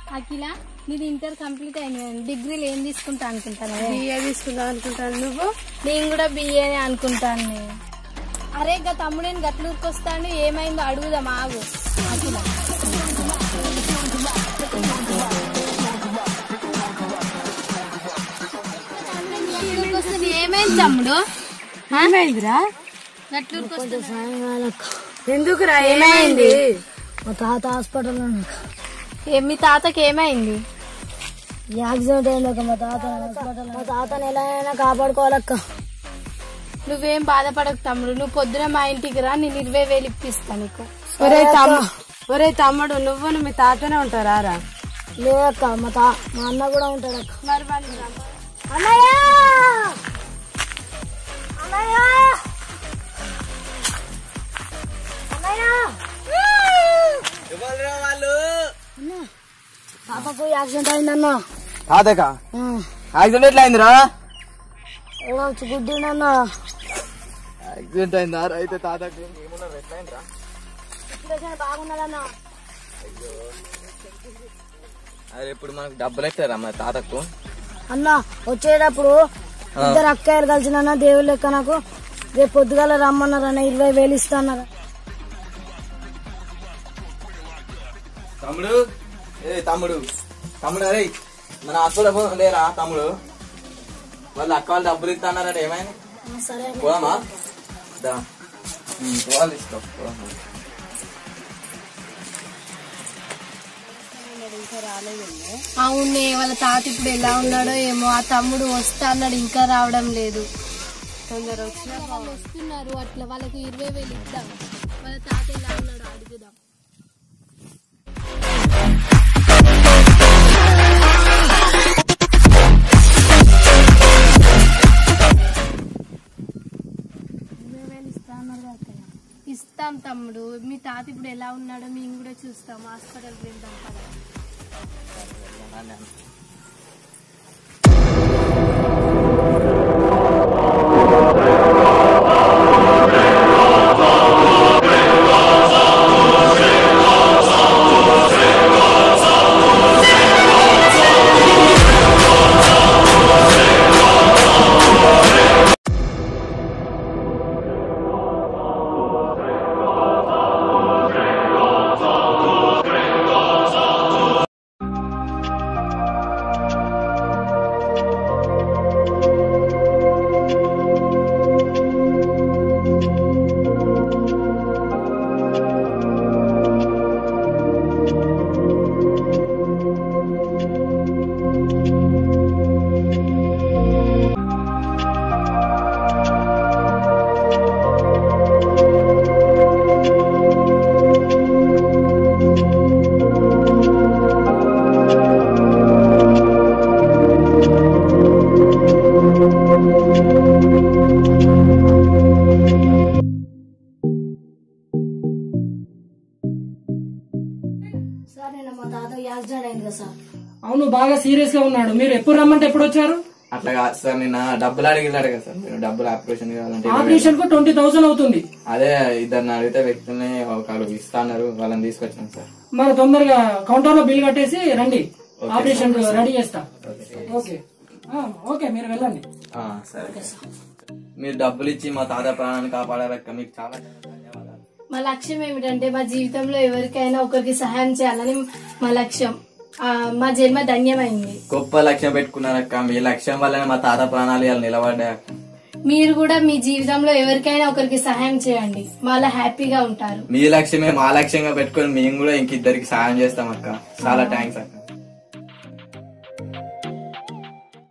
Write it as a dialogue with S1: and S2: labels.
S1: అఖిల నీది inter complete అయింది డిగ్రీలు ఏం తీసుకుంటా అనుకుంటాను
S2: బిఏ తీసుకుందాం అనుకుంటాను నువ్వు
S1: నేను కూడా బిఏ అనుకుంటాను నేను. అరే గా తమ్ముడు నేను గట్లూరుకి వస్తాను ఏమైందో అడుగుదాం ఆగు అఖిల గట్లూరుకి వస్తుంది ఏమైంది తమ్ముడు
S2: ఏమైందిరా
S1: గట్లూరుకి వస్తుంది
S2: ఎందుకురా ఏమైంది
S3: మా తాత హాస్పిటల్లో
S1: ఏ- మీ తాతకి ఏమైంది
S3: యాక్సిడెంట్ అయింది ఒక మా తాత హాస్పిటల్ మా తాతని ఎలా అయినా కాపాడుకోవాలక్క
S1: నువ్వేం బాధపడకు తమ్ముడు నువ్వు పొద్దున మా ఇంటికి రా నేను ఇరవై వేలు ఇప్పిస్తా నీకు
S2: ఒరే తమ్ముడు ఒరే తమ్ముడు నువ్వు మీ తాతనే ఉంటారా రా
S3: లేదక్క మా తా మా అన్న కూడా ఉంటాడు అక్క
S1: మరి వాళ్ళు రా.
S3: అన్నయ్య అన్నయ్య అన్నయ్య అన్న, పాపకు యాక్సిడెంట్ అయిందన్న
S4: తాతక
S3: ఆ,
S4: యాక్సిడెంట్ ఎట్లా అయిందిరా
S3: ఏదో వచ్చి గుద్దిండన్న
S4: యాక్సిడెంట్ అయిందా అయితే తాతకి ఏమున్నారు ఎట్లా అయిందిరా
S3: సిచ్యువేషన్ బాగున్నదన్న
S4: అరే ఇప్పుడు మనకు డబ్బులు ఎట్లేరా మన తాతకు
S3: అన్న వచ్చేటప్పుడు ఇద్దరు అక్కయ్యలు కలిసిన దేవుడు లెక్క నాకు రేపు పొద్దుగాల రమ్మన్నారన్న ఇరవై వేలు ఇస్తాన్నారు
S4: తమ్ముడు ఏ తమ్ముడు తమ్ముడు అరే మన హాస్పిటల్ పో- లేరా తమ్ముడు వాళ్ళు అక్క వాళ్ళు డబ్బులు ఇస్తాన్నారట ఏమైంది
S3: సరే
S4: పోదామా దా ఉమ్, పోవాలి ఇస్తాం పోదామా.
S1: అవునే వాళ్ళ తాత ఇప్పుడు ఎలా ఉన్నాడో ఏమో ఆ తమ్ముడు వస్తా అన్నాడు ఇంకా రావడం లేదు
S2: తొందర వచ్చినా
S1: వాళ్ళు వస్తున్నారు అట్లా వాళ్ళకి ఇరవై వేలు ఇద్దాం వాళ్ళ తాత ఎలా ఉన్నాడో అడుగుదాం ఇస్తాం తమ్ముడు మీ తాత ఇప్పుడు ఎలా ఉన్నాడో మేము కూడా చూస్తాం హాస్పిటల్కి వెళ్దాం కదా
S3: సార్ నేను మా తాత యాక్సిడెంట్ అయింది కదా సార్
S5: అవును బాగా సీరియస్ గా ఉన్నాడు మీరు ఎప్పుడు రమ్మంటే ఎప్పుడు వచ్చారు
S4: అట్లా కాదు సార్ నిన్న డబ్బులు అడిగినాడు కదా సార్ మీరు డబ్బులు ఆపరేషన్ కావాలంటే
S5: ఆపరేషన్ కు ట్వంటీ థౌసండ్ అవుతుంది
S4: అదే ఇద్దరిని అడిగితే వ్యక్తుల్ని ఒకళ్ళు ఇస్తాన్నారు వాళ్ళని తీసుకొచ్చాం సార్
S5: మరి తొందరగా కౌంటర్ లో బిల్ కట్టేసి రండి ఆపరేషన్ రెడీ చేస్తా ఓకే ఆ, ఓకే మీరు వెళ్ళండి
S4: ఆ, సరే మీరు డబ్బులు ఇచ్చి మా తాత ప్రాణాన్ని కాపాడారక్క మీకు చాలా ధన్యవాదాలు
S1: మా లక్ష్యం ఏమిటంటే మా జీవితంలో ఎవరికైనా ఒకరికి సహాయం చేయాలని మా లక్ష్యం ఆ, మా జన్మ ధన్యమైంది
S4: గొప్ప లక్ష్యం పెట్టుకున్నారక్క మీ లక్ష్యం వల్లనే మా తాత ప్రాణాలు ఇలా నిలబడ్డాయి
S1: మీరు కూడా మీ జీవితంలో ఎవరికైనా ఒకరికి సహాయం చేయండి వాళ్ళ హ్యాపీగా ఉంటారు
S4: మీ లక్ష్యమే మా లక్ష్యంగా పెట్టుకొని మేము కూడా ఇంకిద్దరికి సాయం చేస్తాం అక్క చాలా థ్యాంక్స్ అక్క